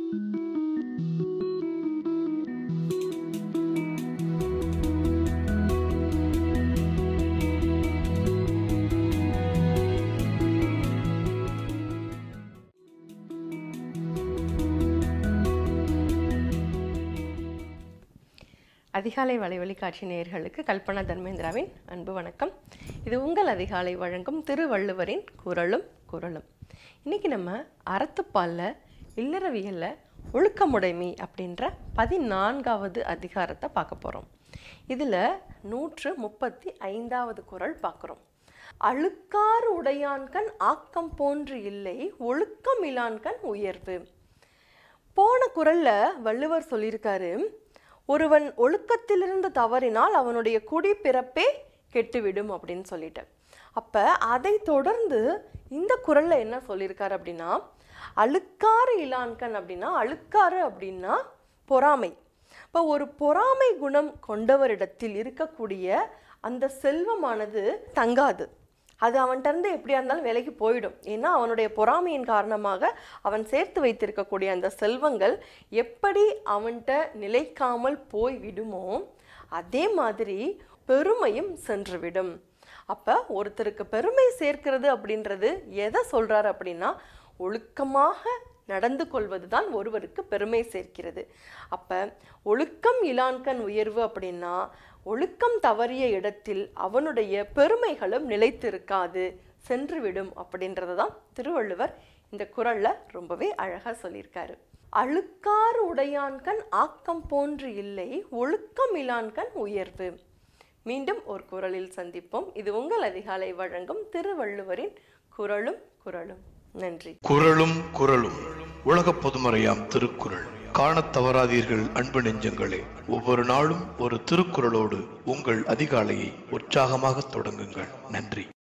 அதிகாலை வலைவழி காட்சி நேயர்களுக்கு கல்பனா தர்மேந்திராவின் அன்பு வணக்கம் இது உங்கள் அதிகாலை வழங்கும் திருவள்ளுவரின் குரலும் குரலும் இன்னைக்கு நம்ம அறத்துப்பாலில் இல்லறவியலில் ஒழுக்கமுடைமை அப்படின்ற பதினான்காவது அதிகாரத்தை பார்க்க போகிறோம் இதில் நூற்று முப்பத்தி ஐந்தாவது குரல் பார்க்குறோம் அழுக்காறு உடையான்கண் ஆக்கம் போன்று இல்லை ஒழுக்கம் இலான்கண் உயர்வு போன குரல்ல வள்ளுவர் சொல்லியிருக்காரு ஒருவன் ஒழுக்கத்திலிருந்து தவறினால் அவனுடைய குடிப்பிறப்பே கெட்டுவிடும் அப்படின்னு சொல்லிட்டு அப்ப அதை தொடர்ந்து இந்த குரல்ல என்ன சொல்லியிருக்காரு அப்படின்னா அழுக்காறு இலான்கண் அப்படின்னா அழுக்காறு அப்படின்னா பொறாமை இப்போ ஒரு பொறாமை குணம் கொண்டவரிடத்தில் இருக்கக்கூடிய அந்த செல்வமானது தங்காது அது அவன்கிட்ட இருந்து எப்படியா இருந்தாலும் விலைக்கு போயிடும் ஏன்னா அவனுடைய பொறாமையின் காரணமாக அவன் சேர்த்து வைத்திருக்கக்கூடிய அந்த செல்வங்கள் எப்படி அவன்கிட்ட நிலைக்காமல் போய் விடுமோ அதே மாதிரி பெருமையும் சென்றுவிடும் அப்போ ஒருத்தருக்கு பெருமை சேர்க்கிறது அப்படின்றது எதை சொல்றாரு அப்படின்னா ஒழுக்கமாக நடந்து கொள்வது தான் ஒருவருக்கு பெருமை சேர்க்கிறது அப்போ ஒழுக்கம் இலான்கண் உயர்வு அப்படின்னா ஒழுக்கம் தவறிய இடத்தில் அவனுடைய பெருமைகளும் நிலைத்திருக்காது சென்றுவிடும் அப்படின்றத தான் திருவள்ளுவர் இந்த குரல்ல ரொம்பவே அழகா சொல்லியிருக்காரு அழுக்காறு உடையான்கண் ஆக்கம் போன்று இல்லை ஒழுக்கம் இலான்கண் உயர்வு மீண்டும் ஒரு குரலில் சந்திப்போம் இது உங்கள் அதிகாலை வழங்கும் திருவள்ளுவரின் குரலும் குரலும் நன்றி குரலும் குரலும் உலக பொதுமறையாம் திருக்குறள் காணத் தவறாதீர்கள் அன்பு நெஞ்சங்களே ஒவ்வொரு நாளும் ஒரு திருக்குறளோடு உங்கள் அதிகாலையை உற்சாகமாக தொடங்குங்கள் நன்றி